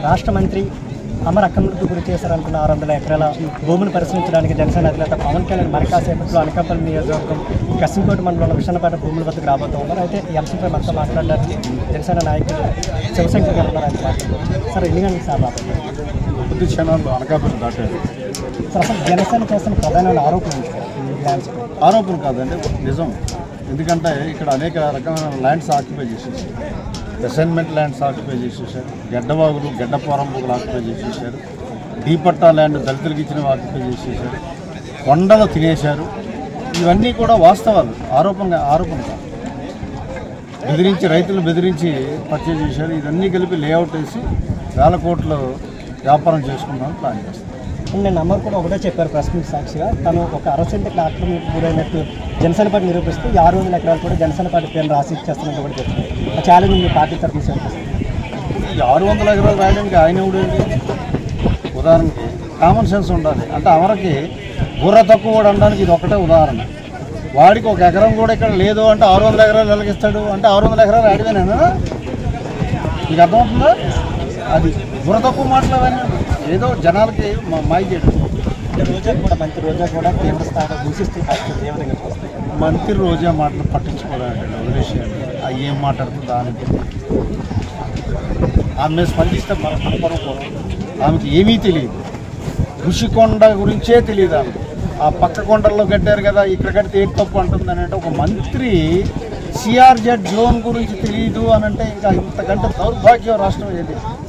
రాష్ట్ర మంత్రి అమర్ అక్రమణకు గురి చేశారనుకున్న ఆరు వందల ఎకరాల భూమిని పరిశీలించడానికి జనసేన అధినేత పవన్ కళ్యాణ్ మరి కాసేపట్లో అనకాపల్లి నియోజకవర్గం కసింకోట మండలంలో విషణపేట భూముల వద్దకు రాబోతూ ఉన్నారు అయితే ఈ అంశంపై మనతో మాట్లాడడానికి జనసేన నాయకులు శివశంకర్ గారు ఉన్నారు ఆయన మాట్లాడుతున్నారు సార్ ఎన్ని గంటలకు సార్ రాబోతున్నారు కొద్ది క్షణాలు అనకాపల్లి దాటారు సార్ అసలు జనసేన చేస్తున్న ప్రధానమైన ఆరోపణ ఏంటి సార్ ఈ ల్యాండ్స్ పై? ఆరోపణ కాదండి నిజం ఎందుకంటే ఇక్కడ అనేక రకమైన ల్యాండ్స్ ఆక్యుపై చేసేసారు అసైన్మెంట్ ల్యాండ్స్ ఆక్యుపై చేసేసారు గడ్డవాగులు గడ్డ పోరంబులు ఆక్యుపై చేసేసారు డీపట్టా ల్యాండ్ దళితులకు ఇచ్చినవి ఆక్యుపై చేసేసారు కొండలు తినేశారు ఇవన్నీ కూడా వాస్తవాలు ఆరోపణ ఆరోపణ కాదు బెదిరించి రైతులు బెదిరించి పర్చేజ్ చేశారు ఇవన్నీ కలిపి లేఅవుట్ వేసి వేల కోట్లు వ్యాపారం చేసుకుందామని ప్లాన్ చేస్తారు నేను అమ్మర్ కూడా ఒకటే చెప్పారు ప్రెస్ మీట్ సాక్షిగా తను ఒక అరసెంట్ ఇక్కడ ఆక్రమణకు గురైనట్టు జనసేన పార్టీ నిరూపిస్తూ ఈ ఆరు వందల ఎకరాలు కూడా జనసేన పార్టీ పేరు రాసి ఇచ్చేస్తున్నట్టు కూడా చెప్తున్నారు ఆ ఛాలెంజ్ మీ పార్టీ తరఫున చేస్తారు ఈ ఆరు వందల ఎకరాలు రాయడానికి ఆయన ఎవడండి ఉదాహరణకి కామన్ సెన్స్ ఉండాలి అంటే అమరకి బుర్ర తక్కువ కూడా అనడానికి ఇది ఒకటే ఉదాహరణ వాడికి ఒక ఎకరం కూడా ఇక్కడ లేదు అంటే ఆరు వందల ఎకరాలు ఎలాగిస్తాడు అంటే ఆరు వందల ఎకరాలు అడిగానేనా మీకు అర్థమవుతుందా అది బుర్ర తక్కువ మాటలు ఏదో జనాలకి మా మాయ చేయడం అంటే రోజా కూడా మంత్రి రోజా కూడా తీవ్ర స్థాయిలో దూషిస్తూ పరిస్థితి ఏ విధంగా చూస్తారు మంత్రి రోజా మాటలు పట్టించుకోవాలంటే వదిలేసేయండి అవి ఏం మాట్లాడుతుంది దానికి ఆమె మీద స్పందిస్తే మన కనపడకూడదు ఆమెకి ఏమీ తెలియదు ఋషికొండ గురించే తెలియదు ఆమె ఆ పక్క కొండల్లో కట్టారు కదా ఇక్కడ కడితే ఏం తప్పు అంటుంది అని అంటే ఒక మంత్రి సిఆర్జెడ్ జోన్ గురించి తెలియదు అని అంటే ఇంకా ఇంతకంటే దౌర్భాగ్యం రాష్ట్రం ఏది